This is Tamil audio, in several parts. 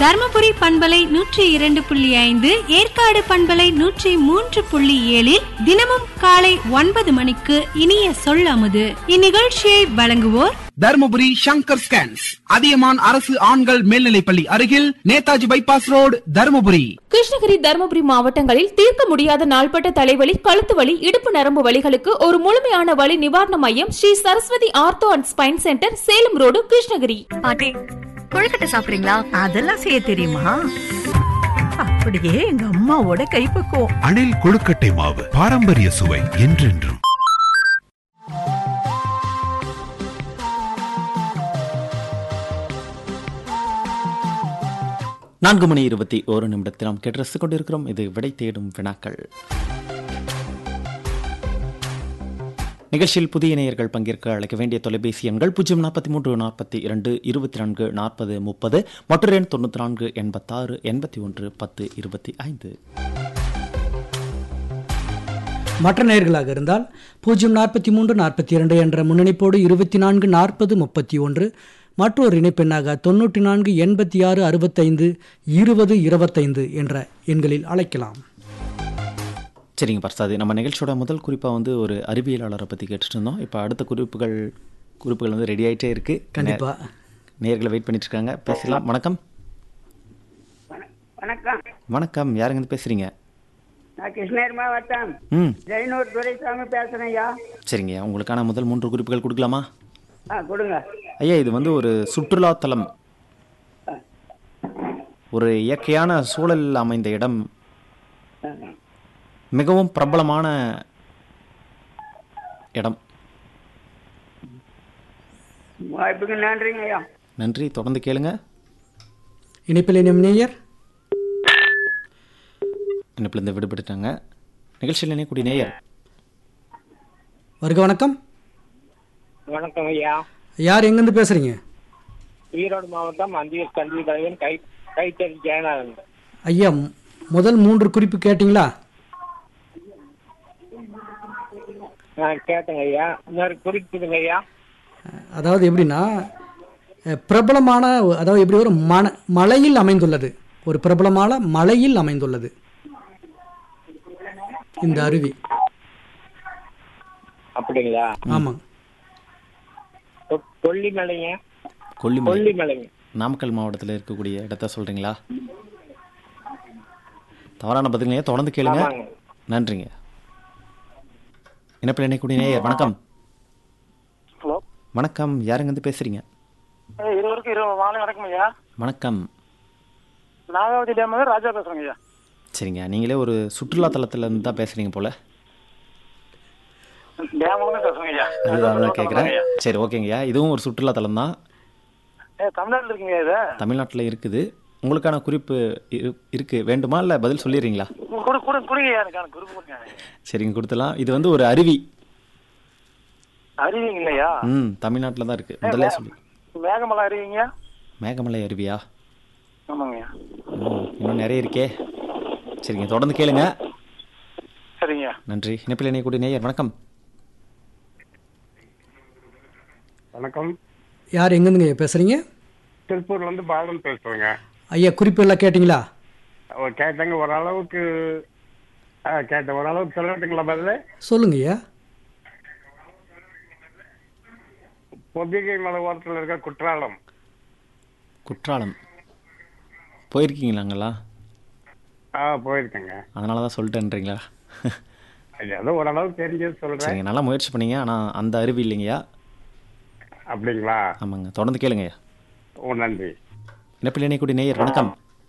தர்மபுரி பண்பலை நூற்றி இரண்டு புள்ளி ஐந்து ஏற்காடு பண்பலை நூற்றி மூன்று புள்ளி ஏழில் தினமும் காலை ஒன்பது மணிக்கு இனிய சொல்லமுது இந்நிகழ்ச்சியை வழங்குவோர் தர்மபுரி சங்கர் ஸ்கேன்ஸ் அதியமான் அரசு ஆண்கள் மேல்நிலைப்பள்ளி அருகில் நேதாஜி பைபாஸ் ரோடு தர்மபுரி கிருஷ்ணகிரி தருமபுரி மாவட்டங்களில் தீர்க்க முடியாத நாள்பட்ட தலைவலி கழுத்து வலி இடுப்பு நரம்பு வலிகளுக்கு ஒரு முழுமையான வலி நிவாரண மையம் Sri Saraswathi ortho and spine centre Salem road Krishnagiri பாட்டி கொழுக்கட்டை சாப்பிடுறீங்களா அதெல்லாம் செய்ய தெரியுமா அப்படியே எங்க அம்மாவோட கைப்பக்குவம் அணில் கொழுக்கட்டை மாவு பாரம்பரிய சுவை என்றென்றும் நான்கு மணி இருபத்தி ஒரு நிமிடத்தில் நாம் கேட்டு ரசித்துக் கொண்டிருக்கிறோம் இது விடை தேடும் வினாக்கள் நிகழ்ச்சியில் புதிய நேயர்கள் பங்கேற்க அழைக்க வேண்டிய தொலைபேசி எண்கள் பூஜ்ஜியம் நாற்பத்தி மூன்று நாற்பத்தி இரண்டு இருபத்தி நான்கு நாற்பது முப்பது மற்றொரு எண் தொண்ணூற்றி நான்கு எண்பத்தாறு எண்பத்தி ஒன்று பத்து இருபத்தி ஐந்து மற்ற நேயர்களாக இருந்தால் பூஜ்ஜியம் நாற்பத்தி மூன்று நாற்பத்தி இரண்டு என்ற முன்னணிப்போடு இருபத்தி நான்கு நாற்பது முப்பத்தி ஒன்று மற்றொரு இணைப்பெண்ணாக தொண்ணூற்றி நான்கு எண்பத்தி ஆறு அறுபத்தைந்து இருபது இருபத்தைந்து என்ற எண்களில் அழைக்கலாம் சரிங்க பிரசாதி நம்ம நிகழ்ச்சியோட முதல் குறிப்பாக வந்து ஒரு அறிவியலாளரை பற்றி கேட்டுட்டு இருந்தோம் இப்போ அடுத்த குறிப்புகள் குறிப்புகள் வந்து ரெடி ஆகிட்டே இருக்கு கண்டிப்பா. நேர்களை வெயிட் பண்ணிட்டு இருக்காங்க பேசலாம் வணக்கம் வணக்கம் வணக்கம் யாருங்க இருந்து பேசுறீங்க நான் கிருஷ்ணகிரி மாவட்டம் ம் ஜெயனூர் துரைசாமி பேசுறேன் ஐயா சரிங்க உங்களுக்கான முதல் மூன்று குறிப்புகள் கொடுக்கலாமா ஆ கொடுங்க ஐயா இது வந்து ஒரு சுற்றுலா தலம் ஒரு இயற்கையான சூழலில் அமைந்த இடம் மிகவும் பிரபலமான இடம் வாய்ப்புக்கு நன்றிங்க ஐயா நன்றி தொடர்ந்து கேளுங்க இணைப்பில் இணையும் நேயர் இணைப்பிலிருந்து விடுபட்டுட்டாங்க நிகழ்ச்சியில் இணையக்கூடிய நேயர் வருக வணக்கம் வணக்கம் ஐயா யார் எங்கேருந்து பேசுறீங்க ஈரோடு மாவட்டம் அந்தியூர் கல்வி தலைவன் கை கைத்தறி ஜெயநாதன் ஐயா மு- முதல் மூன்று குறிப்பு கேட்டிங்களா நான் கேட்டேங்க ஐயா இன்னொரு குறிப்பிடுங்க ஐயா அதாவது எப்படின்னா அஹ், பிரபலமான அதாவது எப்படி ஒரு மன மலையில் அமைந்துள்ளது ஒரு பிரபலமான மலையில் அமைந்துள்ளது இந்த அருவி அப்படிங்களா ஆமாங்க கொ- கொல்லிமலைங்க கொல்லிமலை கொல்லிமலைங்க நாமக்கல் மாவட்டத்தில் இருக்கக்கூடிய இடத்த சொல்றீங்களா தவறான பதிலையே தொடர்ந்து கேளுங்க ஆமாங்க. நன்றிங்க இணைப்பில் இணையக்கூடிய நேயர் வணக்கம் ஹலோ வணக்கம் யாருங்க இருந்து பேசுறீங்க இருவருக்கும் இருபது மாலை வணக்கம் ஐயா வணக்கம் நாகாவதி டேம் ராஜா பேசுறேங்க ஐயா சரிங்க நீங்களே ஒரு சுற்றுலா தலத்துல இருந்து தான் பேசுறீங்க போல டேம்ல பேசுறேங்க ஐயா அதுதான் கேட்குறேன் சரி ஓகேங்கய்யா இதுவும் ஒரு சுற்றுலா தலம் தான் ஏ தமிழ்நாட்டில் இருக்கீங்க இது தமிழ்நாட்டில் இருக்குது உங்களுக்கான குறிப்பு இரு- இருக்கு வேண்டுமா இல்லை பதில் சொல்லிடுறீங்களா குடு குடு குடுங்க ஐயா எனக்கு எனக்கு குறுக்கு கொடுங்க சரிங்க கொடுத்துலாம் இது வந்து ஒரு அருவி அறிவிங்க இல்லையா ம் தமிழ்நாட்டில் தான் இருக்கு முதல்ல சொல்லி மேகமலை அறிவிங்க மேகமலை அருவியா ஆமாங்க ஐயா ம், இன்னும் நிறைய இருக்கே சரிங்க தொடர்ந்து கேளுங்க சரிங்க நன்றி இணைப்பில் இணையக்கூடிய நேயர் வணக்கம் வணக்கம் யார் எங்கேருந்துங்க பேசுறீங்க திருப்பூர்ல இருந்து பாலன் பேசுறேங்க ஐயா குறிப்பு எல்லாம் கேட்டிங்களா ஓ, கேட்டேங்க ஓரளவுக்கு ஆ கேட்டேன் ஓரளவுக்கு சொல்லட்டுங்களா பதில் சொல்லுங்க ஐயா பொதிகை மலை ஓரத்தில் இருக்க குற்றாலம் குற்றாலம் போயிருக்கீங்களாங்களா ஆ போயிருக்கேங்க அதனால தான் சொல்லிட்டேன்றீங்களா அது ஏதோ ஓரளவுக்கு தெரிஞ்சது சொல்றேன் சரிங்க நல்லா முயற்சி பண்ணீங்க ஆனால் அந்த அருவி இல்லைங்கய்யா அப்படிங்களா ஆமாங்க தொடர்ந்து கேளுங்கய்யா ஓ நன்றி இணைப்பில் இணையக்கூடிய நேயர் வணக்கம்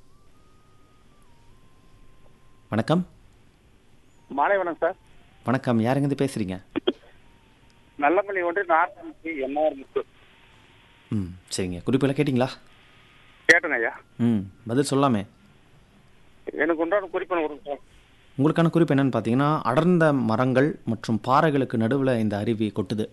வணக்கம் மாலை வணக்கம் சார் வணக்கம் யாருங்க இருந்து பேசுறீங்க நல்லமல்லி ஒன்று நாற்பத்தி எண்ணாயிரம் முத்து ம் சரிங்க குறிப்பெல்லாம் கேட்டிங்களா கேட்டேங்க ஐயா ம் பதில் சொல்லாமே எனக்கு உண்டான குறிப்பு கொடுங்க சார் உங்களுக்கான குறிப்பு என்னன்னு பார்த்தீங்கன்னா அடர்ந்த மரங்கள் மற்றும் பாறைகளுக்கு நடுவில் இந்த அருவி கொட்டுது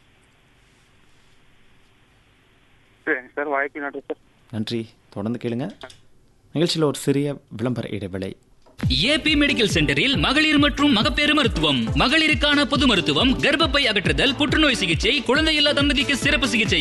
சரிங்க சார் வாய்ப்பு நன்றி சார் நன்றி தொடர்ந்து கேளுங்க நிகழ்ச்சியில் ஒரு சிறிய விளம்பர இடைவேளை ஏபி மெடிக்கல் சென்டரில் மகளிர் மற்றும் மகப்பேறு மருத்துவம் மகளிருக்கான பொது மருத்துவம் கர்ப்பப்பை அகற்றுதல் புற்றுநோய் சிகிச்சை குழந்தையில்லா தம்பதிக்கு சிறப்பு சிகிச்சை